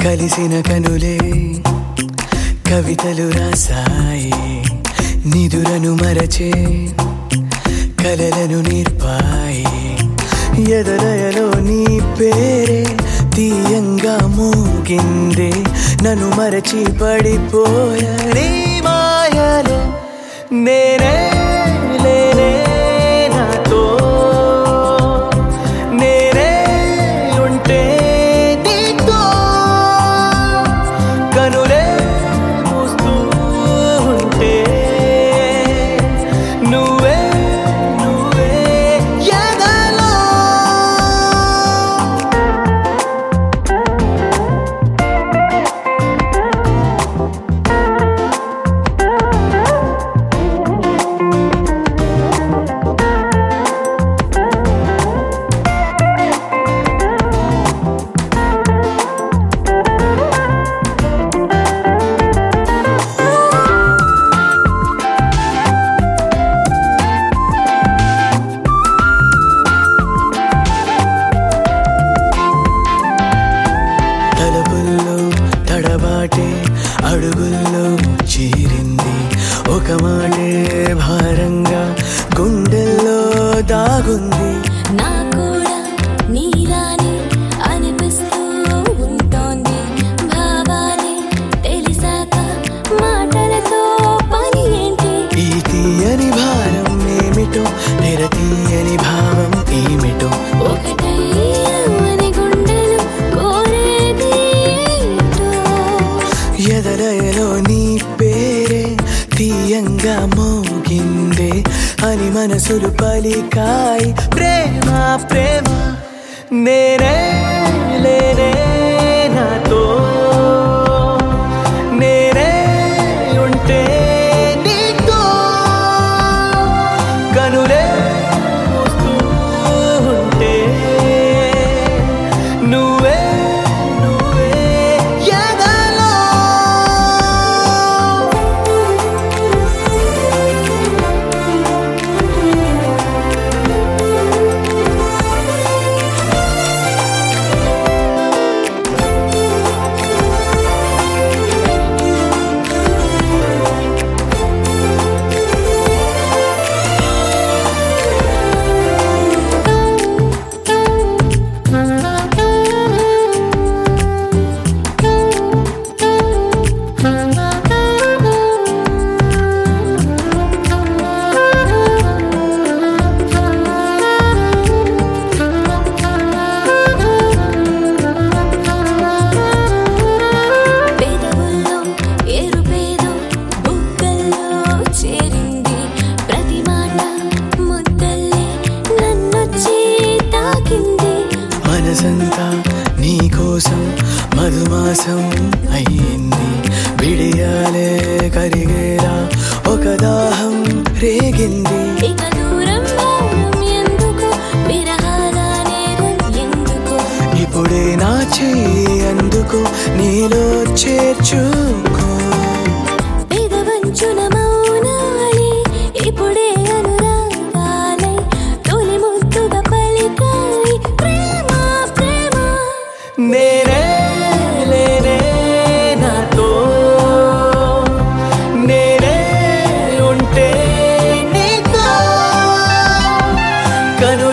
కలిసిన కనులే కవితలు రాసాయి నిదురను మరచే కలలను నేర్పాయి ఎదరయలో నీ పేరే తీయంగా మోగిందే నన్ను మరచి పడిపోయా నీ మాయలో నేనే లేనే నాతో నేనే ఉంటే నీతో కనులే మూస్తూ ఉంటే నువ్వే నువ్వే ఎదలో తలుపుల్లో తడబాటే అడుగుల్లో చీరింది ఒక మాటే భారంగా గుండెల్లో దాగుంది నా కూడా నీలానే అనిపిస్తూ ఉంటోంది భావాలే తెలిసాక మాటలతో పని ఏంటి ఈ తీయని భారం ఏమిటో తెర తీయని భావం ఏమిటో ఒకటయ్యమని గుండెలు కోరేది ఏంటో ఎదలయలో నీ పేరే తీయంగా మోగిందే అని మనసులు పలికాయి ప్రేమ ప్రేమ నేనే లేనే నాతో నేనే ఉంటే నీతో కనులే మూస్తూ ఉంటే నువ్వే నువ్వే ఎదలో పెదవుల్లో ఎరుపేదో బుగ్గల్లో చేరింది ప్రతి మాట ముద్దల్లే నన్నొచ్చి తాకింది మనసంతా నీ కోసం మధుమాసం అయ్యింది విడియాలే కరిగేలా ఒక దాహం రేగింది ఇక దూరం భారం ఎందుకు విరహాల నేరం ఎందుకు ఇప్పుడే నా చెయ్యి అందుకు నీలో చేర్చుకో పెదవంచున మౌనాలే ఇప్పుడే అనురాగాలై తొలి ముద్దుగా పలికాయి ప్రేమ ప్రేమ నేనే లేనే నాతో నేనే ఉంటే నీతో కను